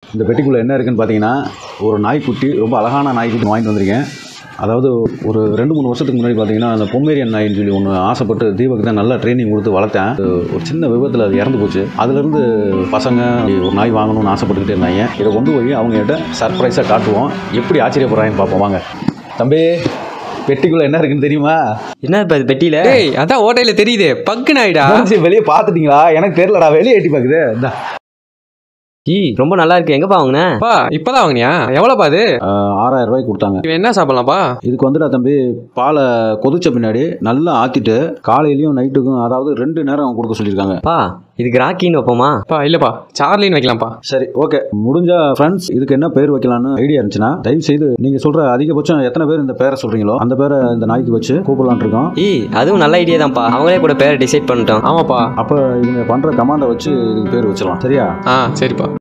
இந்த பெட்டிக்குள்ளே என்ன இருக்குன்னு பார்த்தீங்கன்னா ஒரு நாய்க்குட்டி ரொம்ப அழகான நாய்க்குட்டி வாங்கிட்டு வந்திருக்கேன் அதாவது ஒரு ரெண்டு மூணு வருஷத்துக்கு முன்னாடி பார்த்தீங்கன்னா அந்த பொம்மேரியன் நாயின்னு சொல்லி ஒன்று ஆசைப்பட்டு தீபக்கு தான் நல்லா ட்ரைனிங் கொடுத்து வளர்த்தேன் அது ஒரு சின்ன விபத்தில் அது இறந்து போச்சு அதுலேருந்து பசங்க ஒரு நாய் வாங்கணும்னு ஆசைப்பட்டுக்கிட்டே இருந்தாங்க இதை கொண்டு போய் அவங்க கிட்ட சர்ப்ரைஸாக காட்டுவோம் எப்படி ஆச்சரியப்படுறாங்கன்னு பார்ப்போம் வாங்க தம்பி பெட்டிக்குள்ளே என்ன இருக்குன்னு தெரியுமா என்ன இப்போ இது பெட்டியில் டேய் அதான் ஓட்டையில தெரியுதே பக்கு நாயிடா சரி, வெளியே பார்த்துட்டீங்களா எனக்கு தெரியலடா வெளியே எட்டி பார்க்குது இந்தா. ஈ ரொம்ப நல்லா இருக்கு எங்கப்பா வாங்கின பா இப்பதான் வாங்கினியா எவ்வளோப்பா அது ஆஹ், ஆறாயிரம் ரூபாய்க்கு கொடுத்தாங்க இவன் என்ன சாப்பிடலாம்ப்பா இதுக்கு வந்துடா தம்பி பாலை கொதிச்ச பின்னாடி நல்லா ஆற்றிட்டு காலையிலையும் நைட்டுக்கும் அதாவது ரெண்டு நேரம் கொடுக்க சொல்லியிருக்காங்க பா இதுக்கு ராக்கின்னு வைப்போமா பா இல்லப்பா சார்லின்னு வைக்கலாம்ப்பா சரி ஓகே முடிஞ்சா ஃப்ரெண்ட்ஸ் இதுக்கு என்ன பேர் வைக்கலாம்னு ஐடியா இருந்துச்சுன்னா தயவு செய்து நீங்கள் சொல்கிற அதிகபட்சம் எத்தனை பேர் இந்த பேரை சொல்கிறீங்களோ அந்த பேரை இந்த நாய்க்கு வச்சு கூப்பிடலான் இருக்கோம் ஈ அதுவும் நல்ல ஐடியா தான்ப்பா அவங்களே கூட பேரை டிசைட் பண்ணிட்டோம் ஆமாப்பா அப்போ இவங்க பண்ணுற கமாண்டை வச்சு இதுக்கு பேர் வச்சிடலாம் சரியா ஆ சரிப்பா